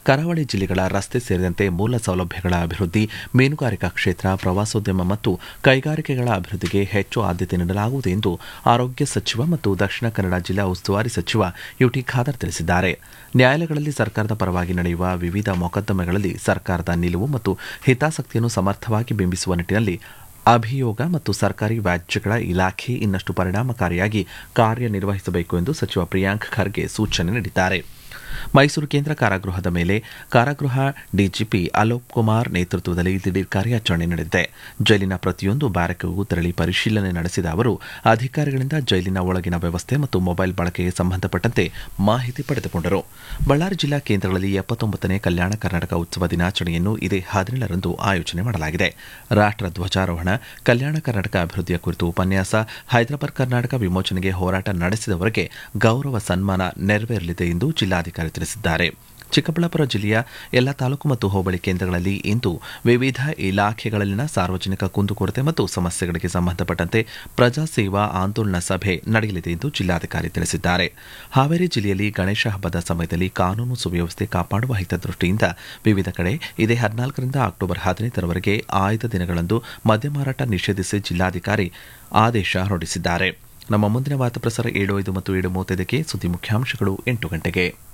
ಕರಾವಳಿ ಜಿಲ್ಲೆಗಳ ರಸ್ತೆ ಸೇರಿದಂತೆ ಮೂಲ ಸೌಲಭ್ಯಗಳ ಅಭಿವೃದ್ಧಿ ಮೀನುಗಾರಿಕಾ ಕ್ಷೇತ್ರ ಪ್ರವಾಸೋದ್ಯಮ ಮತ್ತು ಕೈಗಾರಿಕೆಗಳ ಅಭಿವೃದ್ಧಿಗೆ ಹೆಚ್ಚು ಆದ್ಯತೆ ನೀಡಲಾಗುವುದು ಎಂದು ಆರೋಗ್ಯ ಸಚಿವ ಮತ್ತು ದಕ್ಷಿಣ ಕನ್ನಡ ಜಿಲ್ಲಾ ಉಸ್ತುವಾರಿ ಸಚಿವ ಯುಟಿ ಖಾದರ್ ತಿಳಿಸಿದ್ದಾರೆ ನ್ಯಾಯಾಲಯಗಳಲ್ಲಿ ಸರ್ಕಾರದ ಪರವಾಗಿ ನಡೆಯುವ ವಿವಿಧ ಮೊಕದ್ದಮೆಗಳಲ್ಲಿ ಸರ್ಕಾರದ ನಿಲುವು ಮತ್ತು ಹಿತಾಸಕ್ತಿಯನ್ನು ಸಮರ್ಥವಾಗಿ ಬಿಂಬಿಸುವ ನಿಟ್ಟಿನಲ್ಲಿ ಅಭಿಯೋಗ ಮತ್ತು ಸರ್ಕಾರಿ ವ್ಯಾಜ್ಯಗಳ ಇಲಾಖೆ ಇನ್ನಷ್ಟು ಪರಿಣಾಮಕಾರಿಯಾಗಿ ಕಾರ್ಯನಿರ್ವಹಿಸಬೇಕು ಎಂದು ಸಚಿವ ಪ್ರಿಯಾಂಕ್ ಖರ್ಗೆ ಸೂಚನೆ ನೀಡಿದ್ದಾರೆ ಮೈಸೂರು ಕೇಂದ್ರ ಕಾರಾಗೃಹದ ಮೇಲೆ ಕಾರಾಗೃಹ ಡಿಜಿಪಿ ಅಲೋಕ್ ಕುಮಾರ್ ನೇತೃತ್ವದಲ್ಲಿ ದಿಢೀರ್ ಕಾರ್ಯಾಚರಣೆ ನಡೆದಿದೆ ಜೈಲಿನ ಪ್ರತಿಯೊಂದು ಬ್ಯಾರಕ್ಗೂ ತೆರಳಿ ಪರಿಶೀಲನೆ ನಡೆಸಿದ ಅವರು ಅಧಿಕಾರಿಗಳಿಂದ ಜೈಲಿನ ಒಳಗಿನ ವ್ಯವಸ್ಥೆ ಮತ್ತು ಮೊಬೈಲ್ ಬಳಕೆಗೆ ಸಂಬಂಧಪಟ್ಟಂತೆ ಮಾಹಿತಿ ಪಡೆದುಕೊಂಡರು ಬಳ್ಳಾರಿ ಜಿಲ್ಲಾ ಕೇಂದ್ರಗಳಲ್ಲಿ ಎಪ್ಪತ್ತೊಂಬತ್ತನೇ ಕಲ್ಯಾಣ ಕರ್ನಾಟಕ ಉತ್ಸವ ದಿನಾಚರಣೆಯನ್ನು ಇದೇ ಹದಿನೇಳರಂದು ಆಯೋಜನೆ ಮಾಡಲಾಗಿದೆ ರಾಷ್ಟ್ರ ಧ್ವಜಾರೋಹಣ ಕಲ್ಯಾಣ ಕರ್ನಾಟಕ ಅಭಿವೃದ್ಧಿಯ ಕುರಿತು ಉಪನ್ಯಾಸ ಹೈದರಾಬಾದ್ ಕರ್ನಾಟಕ ವಿಮೋಚನೆಗೆ ಹೋರಾಟ ನಡೆಸಿದವರಿಗೆ ಗೌರವ ಸನ್ಮಾನ ನೆರವೇರಲಿದೆ ಎಂದು ಜಿಲ್ಲಾಧಿಕಾರಿ ತಿಳಿಸಿದ್ದಾರೆ ಚಿಕ್ಕಬಳ್ಳಾಪುರ ಜಿಲ್ಲೆಯ ಎಲ್ಲ ತಾಲೂಕು ಮತ್ತು ಹೋಬಳಿ ಕೇಂದ್ರಗಳಲ್ಲಿ ಇಂದು ವಿವಿಧ ಇಲಾಖೆಗಳಲ್ಲಿನ ಸಾರ್ವಜನಿಕ ಕುಂದುಕೊರತೆ ಮತ್ತು ಸಮಸ್ಯೆಗಳಿಗೆ ಸಂಬಂಧಪಟ್ಟಂತೆ ಪ್ರಜಾ ಸೇವಾ ಆಂದೋಲನ ಸಭೆ ನಡೆಯಲಿದೆ ಎಂದು ಜಿಲ್ಲಾಧಿಕಾರಿ ತಿಳಿಸಿದ್ದಾರೆ ಹಾವೇರಿ ಜಿಲ್ಲೆಯಲ್ಲಿ ಗಣೇಶ ಹಬ್ಬದ ಸಮಯದಲ್ಲಿ ಕಾನೂನು ಸುವ್ಯವಸ್ಥೆ ಕಾಪಾಡುವ ಹಿತದೃಷ್ಟಿಯಿಂದ ವಿವಿಧ ಕಡೆ ಇದೇ ಹದಿನಾಲ್ಕರಿಂದ ಅಕ್ಟೋಬರ್ ಹದಿನೈದರವರೆಗೆ ಆಯ್ದ ದಿನಗಳಂದು ಮದ್ಯ ಮಾರಾಟ ನಿಷೇಧಿಸಿ ಜಿಲ್ಲಾಧಿಕಾರಿ ಆದೇಶ ಹೊರಡಿಸಿದ್ದಾರೆ ನಮ್ಮ ಮುಂದಿನ ವಾರ್ತಾ ಪ್ರಸಾರ ಏಳು ಐದು ಮತ್ತು ಏಳು ಮೂವತ್ತೈದಕ್ಕೆ ಸುದ್ದಿ ಮುಖ್ಯಾಂಶಗಳು ಎಂಟು ಗಂಟೆಗೆ